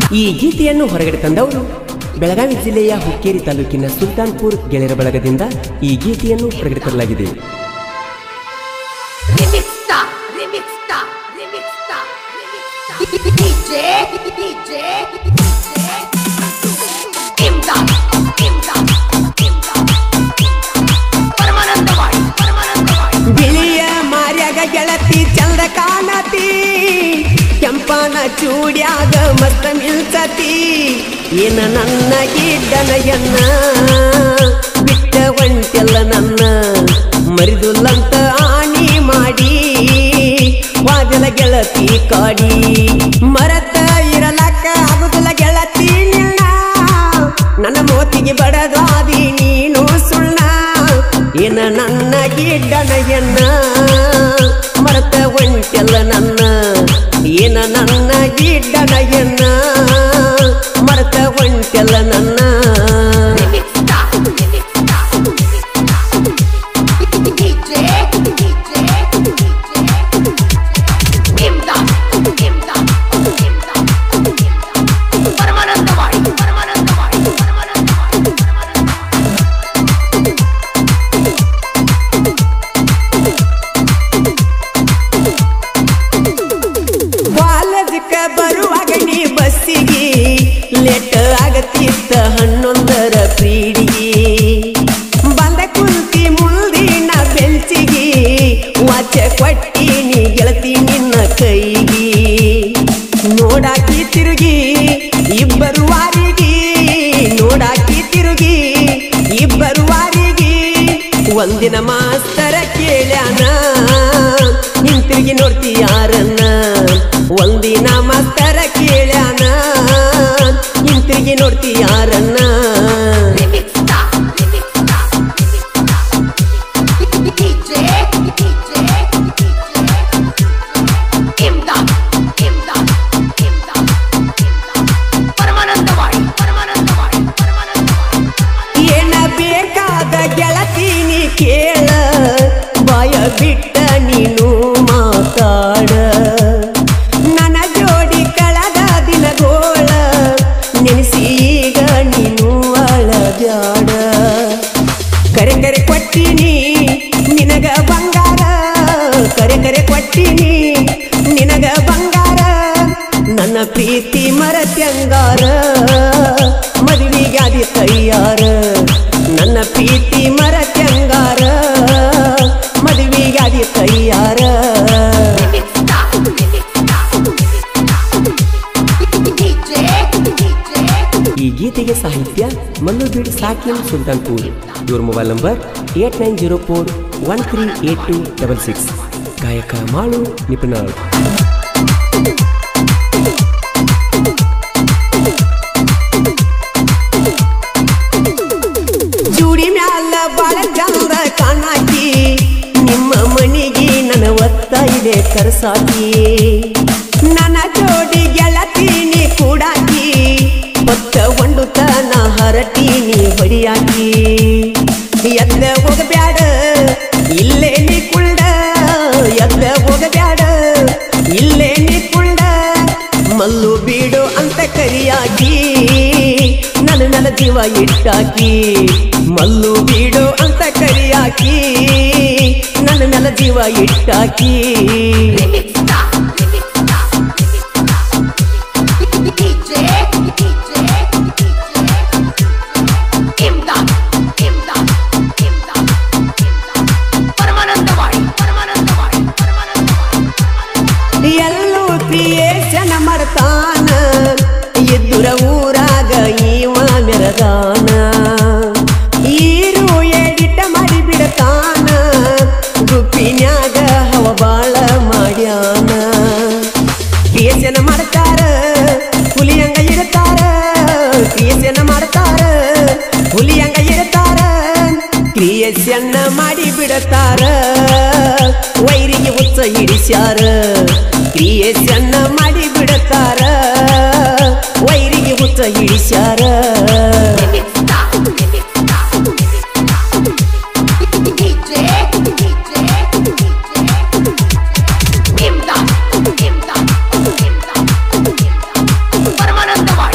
ಈ ಗೀತೆಯನ್ನು ಹೊರಗಡೆ ತಂದವರು ಬೆಳಗಾವಿ ಜಿಲ್ಲೆಯ ಹುಕ್ಕೇರಿ ತಾಲೂಕಿನ ಸುಲ್ತಾನ್ಪುರ್ ಗೆಳೆಯರ ಬಳಗದಿಂದ ಈ ಗೀತೆಯನ್ನು ಹೊರಗಡೆ ತರಲಾಗಿದೆ Remix star, remix star, remix star, remix star. DJ, DJ, Imdad, Imdad, Imdad. Paramanandawadi Paramanandawadi ಬಿಳಿಯ ಮಾರ್ಯಾಗ ಗೆಳತಿ ಚಂದ ಕಾಣತಿ ಕೆಂಪನ ಚೂಡ್ಯಾಗ ಮಸ್ತ ಮಿಲ್ಸತಿ ಏನ ನನ್ನ ಗಿಡ್ಡನಯನ್ನ ಬಿಟ್ಟ ಒಂಟೆಲ್ಲ ನನ್ನ ಮರಿದುಲ್ಲಂತ ಆನಿ ಮಾಡಿ ವಾದಲ ಗೆಳತಿ ಕಾಡಿ ಮರತ ಇರಲಕ್ಕ ಆಗುದಿಲ್ಲ ಗೆಳತಿ ನಿನ್ನ ನನ್ನ ಮೋತಿಗೆ ಬಡದಾದಿ ನೀನು ಸುಳ್ಳ ಏನ ನನ್ನ ಗಿಡ್ಡನಯನ್ನ ಮರತ ಒಂಟೆಲ್ಲ ನನ್ನ ಏನ ನನ್ನ ಗಿಡ್ಡನಯನ್ನ ಮರತ ಒಂಟೆಲ್ಲ ನನ್ನ Remix star, remix star, DJ, DJ, Imdad, Imdad, Imdad. Paramanandawadi Paramanandawadi Paramanandawadi Paramanandawadi ಕಾಲೇಜಕ್ಕ ಬರುವಾಗ ನೀ ಬಸ್ಸಿಗೆ ಲೇಟ್ ಆಗತ್ತಿತ್ತ ಹನ್ನೊಂದರ ಪೀಡಿಗೆ ಬಂದ ಕುಂತಿ ಮುಳ್ದಿನ ಬೆಂಚಿಗೆ ವಾಚ ಕೊಟ್ಟಿ ನೀ ಗೆಳತಿ ನಿನ್ನ ಕೈಗೆ ನೋಡಾಕಿ ತಿರುಗಿ ಇಬ್ಬರು ವಾರಿಗೆ ನೋಡಾಕಿ ತಿರುಗಿ ಇಬ್ಬರು ವಾರಿಗೆ ಒಂದಿನ ಮಾಸ್ತರ ಕೇಳ್ಯಾನ ಹಿಂತಿರುಗಿ ನೋಡ್ತಿ ಯಾರನ್ನ ಒಂದಿನ ಮಾಸ್ತರ ಕೇಳ್ಯಾನ ಹಿಂತಿರುಗಿ ನೋಡ್ತಿ ಯಾರನ್ನ Remix star, remix star, DJ, DJ, Imdad, Imdad, Imdad, Paramanandawadi Paramanandawadi Paramanandawadi ಏನ ಬೇಕಾದ ಗೆಳತೀನಿ ಕೇಳ ಬಾಯ ಬಿಟ್ಟ ನೀನು ಮಾತಾಡ ನನ್ನ ಜೋಡಿ ಕಳೆದ ದಿನಗೋಳ ನೆನೆಸಿ ಈಗ ನೀನು ಅಳಬ್ಯಾಡ ಕರೆ ಕರೆ ಕೊಟ್ಟಿನಿ ನಿನಗ ಬಂಗಾರ ಕರೆ ಕರೆ ಕೊಟ್ಟಿನಿ ನಿನಗ ಬಂಗಾರ ನನ್ನ ಪ್ರೀತಿ ಮರತ್ಯಂಗಾರ ಮದುವೆಗಾದಿ ತಯ್ಯಾರ ನನ್ನ ಪ್ರೀತಿ ಮರತ್ಯಂಗಾರ ಮದುವೆಗಾದಿ ತಯ್ಯಾರ Remix star, remix star, DJ, DJ, ಈ ಗೀತೆಗೆ ಸಾಹಿತ್ಯ ಮಲ್ಲುಬೀಡ್ ಸಾಕಿನ್ ಸುಲ್ತಾನ್ಪುರ್ ಇವ್ರ mobile number eight nine zero four one three eight two double six ಗಾಯಕ ಮಾಳು ನಿಪುಣಾಳ್ ಜೂಡಿ ಮ್ಯಾಲ ಬಾಳ ಚಂದ ಕಾಣಾಕಿ ನಿಮ್ಮ ಮನಿಗೆ ನನ್ನ ಒತ್ತ ಇದೆ ಕರ್ಸಾಕಿ ನನ್ನ ಜೋಡಿ ಗೆಳತೀನಿ ಕೂಡಾಕಿ ಒತ್ತ ಒಂದು ತನ ಹರಟೀನಿ ಹೊಡಿಯಾಕಿ ಎದ್ದ ಹೋಗಬ್ಯಾಡ ಇಲ್ಲೇ ನೀ ಕುಳ್ಳ ಎದ್ದ ಹೋಗಬ್ಯಾಡ ಇಲ್ಲೇ ನೀ ಕುಳ್ಳ ಮಲ್ಲು ಬೀಡು ಅಂತ ಕರಿಯಾಕಿ ನನ್ನ ನನ್ನ ಜೀವ ಇಟ್ಟಾಕಿ ಮಲ್ಲು ಬೀಡು ಅಂತ ಕರಿಯಾಕಿ ನನ್ನ ನನ್ನ ಜೀವ ಇಟ್ಟಾಕಿ remix star, remix star, DJ, DJ, Imdad, Imdad, Imdad, Paramanandawadi Paramanandawadi Paramanandawadi ಎಲ್ಲೂ ಕ್ರಿಯೇಷನ್ ಮಾಡ್ತಾನ ಎದ್ದುರ ಊರಾಗ ಈವ ಮೆರದಾನ ಈರು ಎಡಿಟ ಮಾಡಿ ಬಿಡತಾನ ಗುಪ್ಪಿನ್ಯಾಗ ಹವ ಬಾಳ ಮಾಡ್ಯಾನ ಕ್ರಿಯೇಷನ್ ಮಾಡ್ತಾರ ಹುಲಿಯಂಗ ಇರ್ತಾರ ಕ್ರಿಯೇಷನ್ ಮಾಡ್ತಾರ ಹುಲಿಯಂಗ ಇರ್ತಾರ ಕ್ರಿಯೇಷನ್ ಮಾಡಿ ಬಿಡತಾರ ವೈರಿಗೆ ಹುಚ್ಚ ಹಿಡಿಸ್ಯಾರ ಕ್ರಿಯೇಷನ್ ಮಾಡಿ ಬಿಡತಾರ ವೈರಿಗೆ ಹುಚ್ಚ ಹಿಡಿಸ್ಯಾರ Remix star, remix star, DJ, DJ, Imdad, Imdad, Imdad, Paramanandawadi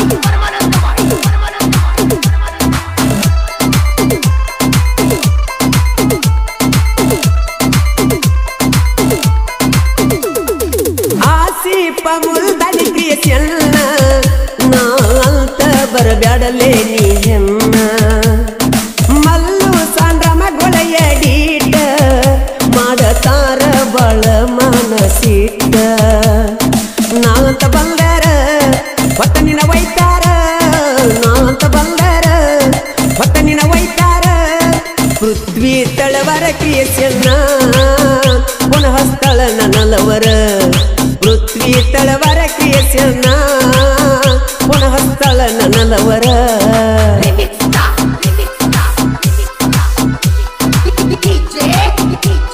Sultani creation ನಾ ಅಂತ ಬರಬ್ಯಾಡಲೇ ನೀ ಹೆಣ್ಣ ಮಲ್ಲು ಸಾಂಡ್ರಮ ಗೊಳೆಯಡೀಟ ಮಾಡತಾರ ಬಳ ಮನಸಿಟ್ಟ ನಾವಂತ ಬಂದಾರ ಹೊತ್ತ ನಿನ ಒಯ್ತಾರ ನಾವಂತ ಬಂದಾರ ಹೊತ್ತ ನಿನ ಒಯ್ತಾರ ಪೃಥ್ವಿ ತಳವರ ಕ್ರಿಯೇಷನ್ನ ಪುನಃ ಸ್ಥಳ ನನ್ನಲವರ ಪೃಥ್ವಿ ತಳವರ ಕ್ರಿಯೇಷನ್ನ ಪುನಃ ಸ್ಥಳ ನನ್ನಲವರ Remix star, remix star, remix star. DJ, DJ,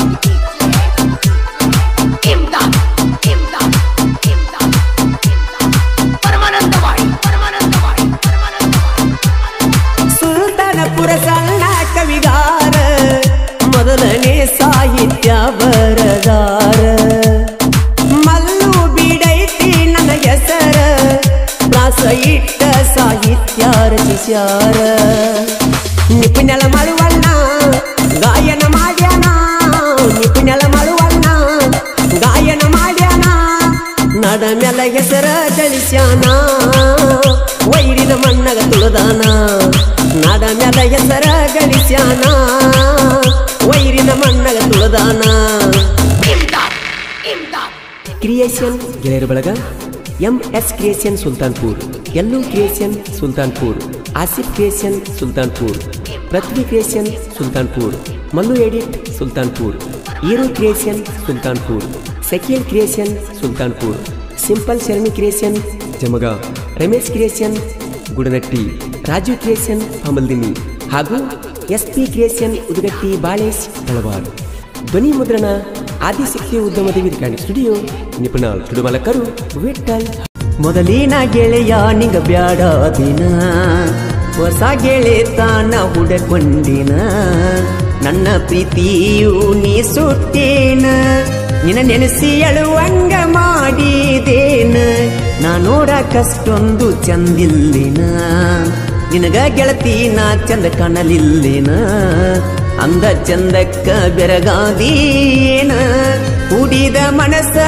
ಇಮ್ದಾದ್, ಇಮ್ದಾದ್, ಇಮ್ದಾದ್, ಇಮ್ದಾದ್. Paramanandawadi Paramanandawadi Paramanandawadi Sultanpur ಸಣ್ಣ ಕವಿಗಾರ ಮೊದಲನೇ ಸಾಹಿತ್ಯ ಬರದಾರ ಮಲ್ಲು ಬಿಡೈತಿ ನನ್ನ ಹೆಸರ ಪ್ರಾಸ ಇಟ್ಟ ಸಾಹಿತ್ಯ ರಚಿಸ್ಯಾರ ನಿಪಿನೆಲ ಮಳುವಣ್ಣ ಗಾಯನ ಮಾಡ್ಯಾನ ನಿಪಿನೆಲ ಮಳುವಣ್ಣ ಗಾಯನ ಮಾಡ್ಯಾನ ನಡ ಮೆಲ ಹೆಸರ ತಿಳಿಸ್ಯಾನ ವೈರಿನ ಮಣ್ಣಗ ತುಳದಾನ ನಡ ಮೆಲ ಹೆಸರ ಗಳಿಸ್ಯಾನ ವೈರಿನ ಮಣ್ಣಗ ತುಳದಾನ ಇಮ್ದಾದ್, ಇಮ್ದಾದ್. ಕ್ರಿಯೇಷನ್ ಗೆಳೆಯರ ಬಳಗ ಎಂ ಎಸ್ ಕ್ರಿಯೇಷನ್ ಸುಲ್ತಾನ್ಪುರ್ ಎಲ್ಲೂ creation Sultanpur Asif creation Sultanpur Prithvi creation Sultanpur Mallu edit Sultanpur hero creation Sultanpur Sakeel creation Sultanpur simple Sharmi creation Jamaga Ramesh creation Gudanatti Raju creation ಹಮಲ್ದಿನಿ ಹಾಗೂ S P creation Udagatti Balesh Talawar ಧ್ವನಿ ಮುದ್ರಣ ಆದಿಶಕ್ತಿ ಉದ್ಯಮದ ವಿರ್ಕಾಣಿ ಸ್ಟುಡಿಯೋ ನಿಪುಣಾಳ್ ತುಡುಮಲಕರು ವಿಠಲ್ ಮೊದಲಿನ ಗೆಳೆಯ ನಿಂಗ ಬ್ಯಾಡ ದಿನ ಹೊಸ ಗೆಳೆತಾನ ಹುಡಕೊಂಡಿನ ನನ್ನ ಪ್ರೀತಿಯು ನೀ ಸುಟ್ಟೇನ ನಿನ್ನ ನೆನೆಸಿ ಅಳುವಂಗ ಮಾಡಿದೇನ ನಾ ನೋಡಕಷ್ಟೊಂದು ಚಂದಿಲ್ಲಿನ ನಿನಗ ಗೆಳತಿ ನಾ ಚಂದ ಕಾಣಲಿಲ್ಲಿನ ಅಂದ ಚಂದಕ್ಕ ಬೆರಗಾದೀನ ಕುಡಿದ ಮನಸ್ಸ